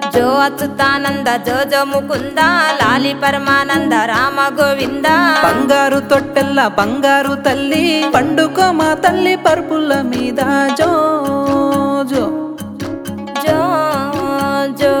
జో అచ్యుతానంద జో జో ముకుంద లాలి పరమానంద రామ గోవింద బంగారు తొట్టెల్ల బంగారు తల్లి పండుకో మా తల్లి పరుపుల మీద జో జో జో జో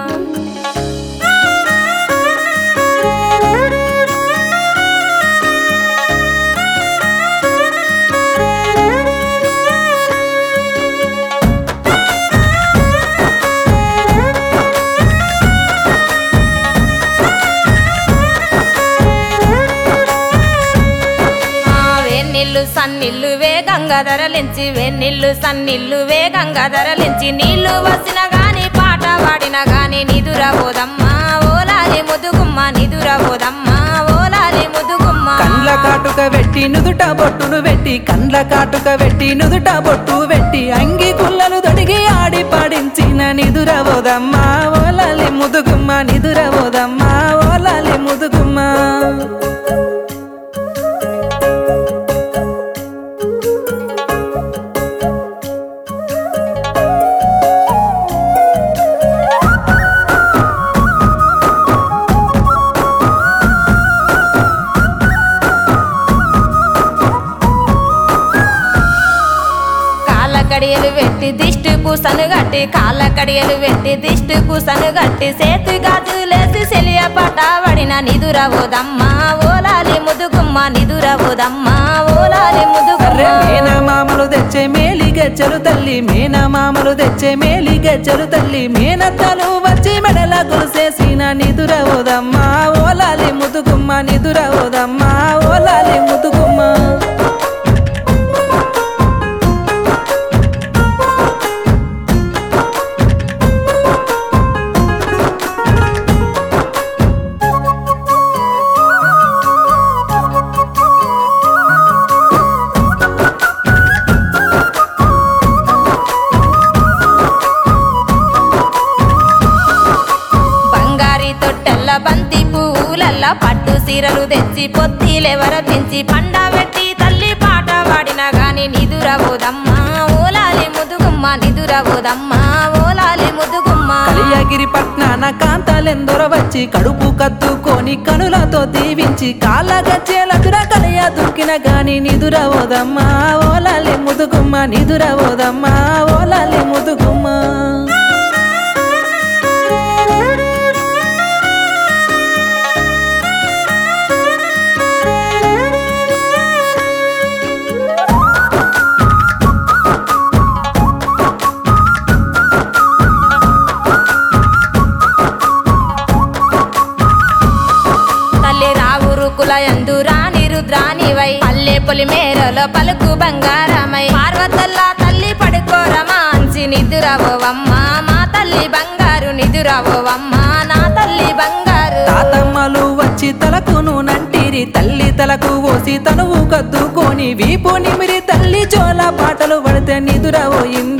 ఆ వేనిల్లు సన్నిల్లు వేగంగా ధరలించి వెన్నీళ్ళు సన్నిల్లు వేగంగా ధరలించి నీళ్లు వసిన గాని పాట పాడిన గాని నిదురబోదమ్మా ఓలాలి ముదుగుమ్మ నిదురబోదమ్మా ఓలాలి ముదుగుమ్మ కండ్ల కాటుక పెట్టి నుదుట బొట్టును పెట్టి కండ్ల కాటుక పెట్టి నుదుట బొట్టు పెట్టి అంగి కుల్లలు దొడిగి ఆడి పాడించిన నిదురవోదమ్మా ఓలాలి ముదుగుమ్మ నిదురవోదమ్మా ఓలాలి ముదుగుమ్మ కాళ్ళ కడియలు పెట్టి దిష్టి పూసను గట్టి కాళ్ళ కడియలు పెట్టి దిష్టి పూసను గట్టి సేతు గాజులేసి సెలియ పట పడిన నిదురవోదమ్మా ఓలాలి ముదుగుమ్మ నిదురవోదమ్మా ఓలాలి అర్రె ముదుగుమ్మ మేనమామలు తెచ్చే మేలి గజ్జలు తల్లి మేనమామలు తెచ్చే మేలి గజ్జలు తల్లి మేనత్తలు వచ్చి మెడల గొలుసేసిన నిదురవోదమ్మా ఓలాలి ముదుగుమ్మ నిదురవోదమ్మా ఓలాలి ముదుగుమ్మ బంగారి తొట్టెల్ల బంతి పువ్వులల్ల పట్టు సీరలు తెచ్చి పొత్తిలెవర పెంచి పండ పెట్టి తల్లి పాట పాడిన గాని నిదురబోదమ్మా ఓలాలి ముదుగుమ్మ నిదురబోదమ్మా ఓలాలి ముదుగుమ్మ కలియగిరి పట్నాన కాంతాలెందొర వచ్చి కడుపు కత్తుకొని కనులతో దీవించి కాళ్ళ గజ్జెలదుర కలియ దుక్కిన గాని నిదురవోదమ్మా ఓలాలి ముదుగుమ్మ నిదురవోదమ్మా ఓలాలి ముదుగుమ్మ తల్లి రావురుకుల ఎందు రాని రుద్రానివై పల్లె పొలి మేరలో పలుకు బంగారమై పార్వతల్లా తల్లి పడుకోరమా అంచి నిదురవోవమ్మా మా తల్లి బంగారు నిదురవోవమ్మా నా తల్లి బంగారు తాతమ్మలు వచ్చి తలకు నంటిరి తల్లి తలకు ఓసి తనువు కద్దుకొని వీపు నిమిరి తల్లి చోల పాటలు పడితే నిదురవోయింది